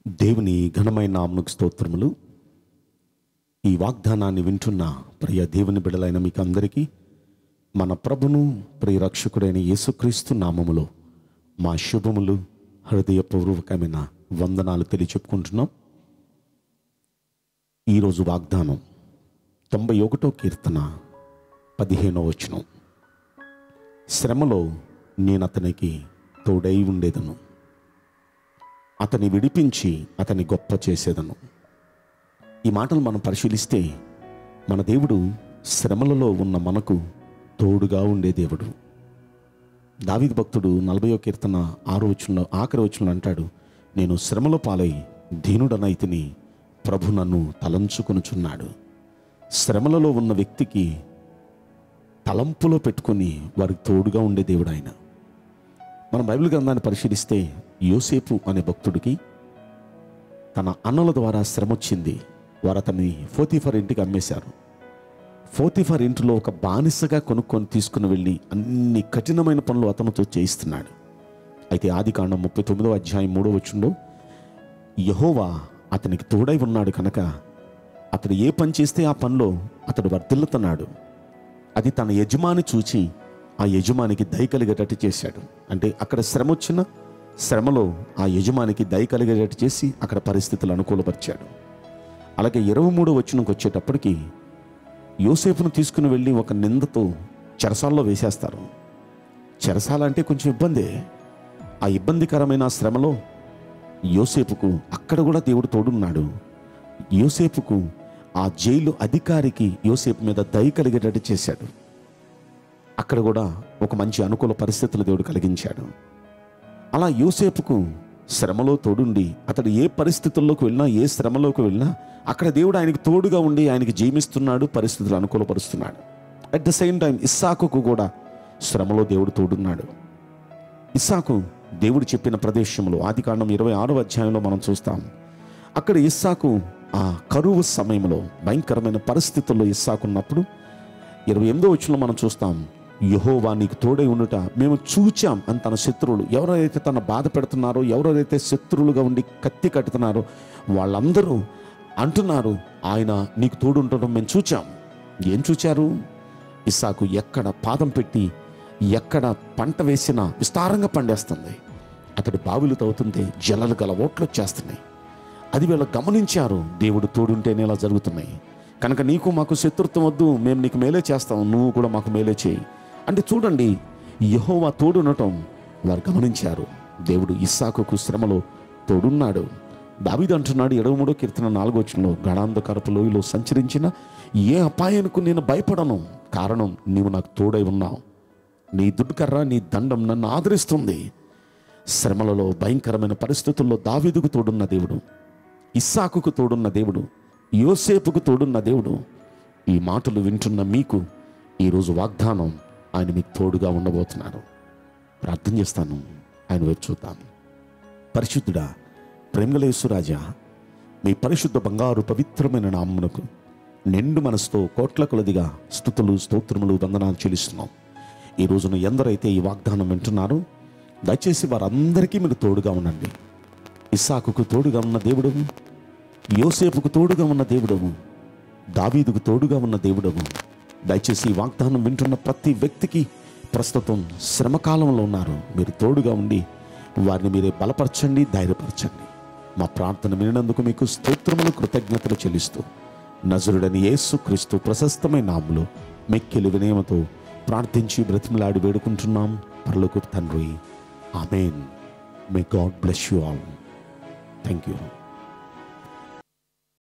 దేవుని ఘనమైన నామమునకు స్తోత్రములు ఈ వాగ్దానాన్ని వింటున్న ప్రియ దేవుని బిడలైన మీకు అందరికీ మన ప్రభును ప్రియ రక్షకుడైన యేసుక్రీస్తు నామములో మా శుభములు హృదయపూర్వకమైన వందనాలు తెలియచెప్పుకుంటున్నాం ఈరోజు వాగ్దానం తొంభై ఒకటో కీర్తన పదిహేనో వచనం శ్రమలో నేను అతనికి తోడై ఉండేదను అతని విడిపించి అతని గొప్ప చేసేదను ఈ మాటలు మనం పరిశీలిస్తే మన దేవుడు శ్రమలలో ఉన్న మనకు తోడుగా ఉండే దేవుడు దావిద్ భక్తుడు నలభయో కీర్తన ఆరో వచనంలో ఆఖరి వచనంలో అంటాడు నేను శ్రమలో పాలై దీనుడనైతిని ప్రభు నన్ను తలంచుకొనుచున్నాడు శ్రమలలో ఉన్న వ్యక్తికి తలంపులో పెట్టుకొని వారికి తోడుగా ఉండే దేవుడు ఆయన మనం బైబిల్ గ్రంథాన్ని పరిశీలిస్తే యోసేపు అనే భక్తుడికి తన అన్నల ద్వారా శ్రమ వచ్చింది వారు అతన్ని ఫోతిఫర్ ఇంటికి అమ్మేశారు ఫోతిఫర్ ఇంటిలో ఒక బానిసగా కొనుక్కొని తీసుకుని వెళ్ళి అన్ని కఠినమైన పనులు అతనితో చేయిస్తున్నాడు అయితే ఆది కాండం ముప్పై తొమ్మిదో అధ్యాయం మూడో వచ్చుండో యహోవా అతనికి తోడై ఉన్నాడు కనుక అతడు ఏ పని చేస్తే ఆ పనిలో అతడు వర్ధిల్లుతున్నాడు అది తన యజమాని చూచి ఆ యజమానికి దయ కలిగేటట్టు చేశాడు అంటే అక్కడ శ్రమ వచ్చిన శ్రమలో ఆ యజమానికి దయ కలిగేటట్టు చేసి అక్కడ పరిస్థితులు అనుకూలపరిచాడు అలాగే ఇరవై మూడో వచ్చినకి వచ్చేటప్పటికి యోసేపును తీసుకుని వెళ్ళి ఒక నిందతో చెరసాల్లో వేసేస్తారు చెరసాల అంటే కొంచెం ఇబ్బందే ఆ ఇబ్బందికరమైన ఆ శ్రమలో యోసేపుకు అక్కడ కూడా దేవుడు తోడున్నాడు యోసేపుకు ఆ జైలు అధికారికి యోసేపు మీద దయ కలిగేటట్టు చేశాడు అక్కడ కూడా ఒక మంచి అనుకూల పరిస్థితులు దేవుడు కలిగించాడు అలా యోసేపుకు శ్రమలో తోడుండి అతడు ఏ పరిస్థితుల్లోకి వెళ్ళినా ఏ శ్రమలోకి వెళ్ళినా అక్కడ దేవుడు ఆయనకి తోడుగా ఉండి ఆయనకి జీవిస్తున్నాడు పరిస్థితులు అనుకూలపరుస్తున్నాడు అట్ ద సేమ్ టైం ఇస్సాకుకు కూడా శ్రమలో దేవుడు తోడున్నాడు ఇస్సాకు దేవుడు చెప్పిన ప్రదేశంలో ఆది కాండం ఇరవై ఆరో అధ్యాయంలో మనం చూస్తాం అక్కడ ఇస్సాకు ఆ కరువు సమయంలో భయంకరమైన పరిస్థితుల్లో ఇస్సాకు ఉన్నప్పుడు ఇరవై ఎనిమిదో వచ్చిన మనం చూస్తాం యహోవా నీకు తోడై ఉండుట మేము చూచాం అని తన శత్రువులు ఎవరైతే తన బాధ పెడుతున్నారో ఎవరైతే శత్రువులుగా ఉండి కత్తి కట్టుతున్నారో వాళ్ళందరూ అంటున్నారు ఆయన నీకు తోడు ఉండటం మేము చూచాం ఏం చూచారు ఇస్సాకు ఎక్కడ పాదం పెట్టి ఎక్కడ పంట వేసినా విస్తారంగా పండేస్తుంది అతడు బావిలు తవ్వుతుంటే జలలు గల ఓట్లు వచ్చేస్తున్నాయి అది వీళ్ళు గమనించారు దేవుడు తోడుంటేనే ఇలా జరుగుతున్నాయి కనుక నీకు మాకు శత్రుత్వం వద్దు మేము నీకు మేలే చేస్తాం నువ్వు కూడా మాకు మేలే చేయి అంటే చూడండి యహోవా తోడునటం వారు గమనించారు దేవుడు ఇస్సాకుకు శ్రమలో తోడున్నాడు దావీదు అంటున్నాడు ఇరవై మూడో కీర్తన నాలుగో వచనంలో గణాంధకరపు లోయలో సంచరించిన ఏ అపాయానికి నేను భయపడను కారణం నీవు నాకు తోడై ఉన్నావు నీ దుడ్కర్ర నీ దండం నన్ను ఆదరిస్తుంది శ్రమలలో భయంకరమైన పరిస్థితుల్లో దావీదుకు తోడున్న దేవుడు ఇస్సాకుకు తోడున్న దేవుడు యోసేపుకు తోడున్న దేవుడు ఈ మాటలు వింటున్న మీకు ఈరోజు వాగ్దానం ఆయన మీకు తోడుగా ఉండబోతున్నారు ప్రార్థన చేస్తాను ఆయన వైపు చూద్దాం పరిశుద్ధుడా ప్రేమలేసురాజా మీ పరిశుద్ధ బంగారు పవిత్రమైన నామ్మునకు నిండు మనసుతో కోట్ల కొలదిగా స్థుతులు స్తోత్రములు వందనాలు చెల్లిస్తున్నాం ఈ రోజున ఎందరైతే ఈ వాగ్దానం వింటున్నారో దయచేసి వారందరికీ మీరు తోడుగా ఉండండి ఇస్సాకుకు తోడుగా ఉన్న దేవుడము యోసేపుకు తోడుగా ఉన్న దేవుడము దావీదుకు తోడుగా ఉన్న దేవుడము దయచేసి ఈ వాగ్దానం వింటున్న ప్రతి వ్యక్తికి ప్రస్తుతం శ్రమకాలంలో ఉన్నారు మీరు తోడుగా ఉండి వారిని మీరే బలపరచండి ధైర్యపరచండి మా ప్రార్థన వినినందుకు మీకు స్తోత్రములు కృతజ్ఞతలు చెల్లిస్తూ నజరుడని యేసు క్రీస్తు ప్రశస్తమైన నాములు మెక్కిలి వినయమతో ప్రార్థించి బ్రతిమలాడి వేడుకుంటున్నాం పర్లకు తండ్రి amen may God bless you all thank you